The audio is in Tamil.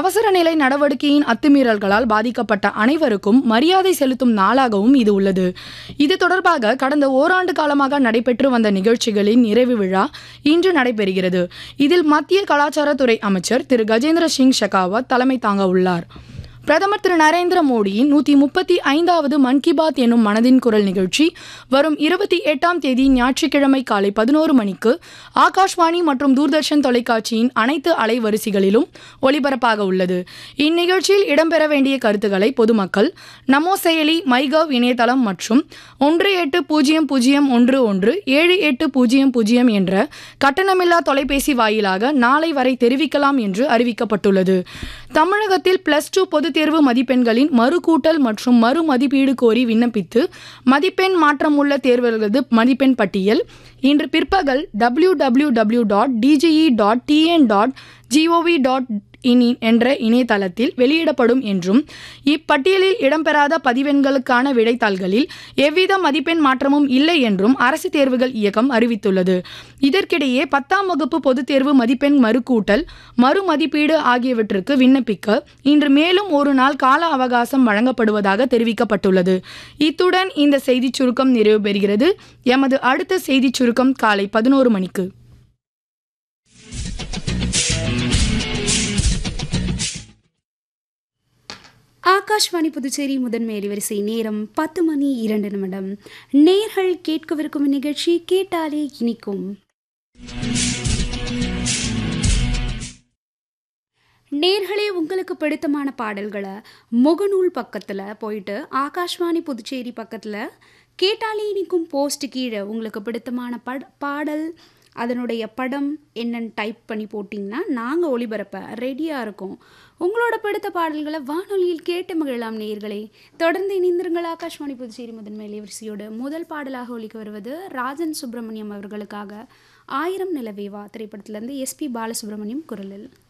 அவசர நிலை நடவடிக்கையின் அத்துமீறல்களால் பாதிக்கப்பட்ட அனைவருக்கும் மரியாதை செலுத்தும் நாளாகவும் இது உள்ளது இது தொடர்பாக கடந்த ஓராண்டு காலமாக நடைபெற்று வந்த நிகழ்ச்சிகளின் நிறைவு விழா இன்று நடைபெறுகிறது இதில் மத்திய கலாச்சாரத்துறை அமைச்சர் திரு கஜேந்திர சிங் ஷெகாவத் தலைமை தாங்க உள்ளார் பிரதமர் திரு நரேந்திர மோடியின் நூற்றி முப்பத்தி ஐந்தாவது மன் கி பாத் என்னும் மனதின் குரல் நிகழ்ச்சி வரும் இருபத்தி எட்டாம் தேதி ஞாயிற்றுக்கிழமை காலை பதினோரு மணிக்கு ஆகாஷ்வாணி மற்றும் தூர்தர்ஷன் தொலைக்காட்சியின் அனைத்து அலைவரிசைகளிலும் ஒளிபரப்பாக உள்ளது இந்நிகழ்ச்சியில் இடம்பெற வேண்டிய கருத்துக்களை பொதுமக்கள் நமோ செயலி மைகவ் இணையதளம் மற்றும் ஒன்று எட்டு பூஜ்ஜியம் பூஜ்ஜியம் ஒன்று ஒன்று ஏழு எட்டு பூஜ்ஜியம் பூஜ்ஜியம் என்ற கட்டணமில்லா தொலைபேசி வாயிலாக நாளை வரை தெரிவிக்கலாம் என்று அறிவிக்கப்பட்டுள்ளது தமிழகத்தில் பிளஸ் டூ பொதுத் தேர்வு மதிப்பெண்களின் மறுகூட்டல் மற்றும் மறு மதிப்பீடு கோரி விண்ணப்பித்து மதிப்பெண் மாற்றம் உள்ள தேர்வர்களது மதிப்பெண் பட்டியல் இன்று பிற்பகல் W W W dot DGE dot TN dot gov dot in என்ற இணையதளத்தில் வெளியிடப்படும் என்றும் இப்பட்டியலில் இடம்பெறாத பதிவெண்களுக்கான விடைத்தாள்களில் எவ்வித மதிப்பெண் மாற்றமும் இல்லை என்றும் அரசு தேர்வுகள் இயக்கம் அறிவித்துள்ளது இதற்கிடையே பத்தாம் வகுப்பு பொதுத் தேர்வு மதிப்பெண் மறுகூட்டல் மறு மதிப்பீடு ஆகியவற்றுக்கு விண்ணப்பிக்க இன்று மேலும் ஒரு நாள் கால அவகாசம் வழங்கப்படுவதாக தெரிவிக்கப்பட்டுள்ளது இத்துடன் இந்த செய்திச் சுருக்கம் நிறைவு பெறுகிறது எமது அடுத்த செய்திச் சுருக்கம் காலை பதினோரு மணிக்கு ஆகாஷ்வாணி புதுச்சேரி முதன்மை அலைவரிசை நேரம் பத்து மணி இரண்டு நிமிடம் நேர்கள் கேட்கவிருக்கும் நிகழ்ச்சி கேட்டாலே இனிக்கும் நேர்களே உங்களுக்கு பிடித்தமான பாடல்களை முகநூல் பக்கத்தில் போயிட்டு ஆகாஷ்வாணி புதுச்சேரி பக்கத்தில் கேட்டாலே இனிக்கும் போஸ்ட் கீழே உங்களுக்கு பிடித்தமான பட பாடல் அதனுடைய படம் என்னன்னு டைப் பண்ணி போட்டிங்கன்னா நாங்கள் ஒளிபரப்ப ரெடியாக இருக்கோம் உங்களோட பிடித்த பாடல்களை வானொலியில் கேட்டு மகிழலாம் நேயர்களே தொடர்ந்து இணைந்திருங்கள் ஆகாஷ்வாணி புதுச்சேரி முதன்மை இலைவரிசையோடு முதல் பாடலாக ஒலிக்க வருவது ராஜன் சுப்பிரமணியம் அவர்களுக்காக ஆயிரம் நிலவேவா திரைப்படத்திலிருந்து எஸ்பி பாலசுப்ரமணியம் குரலில்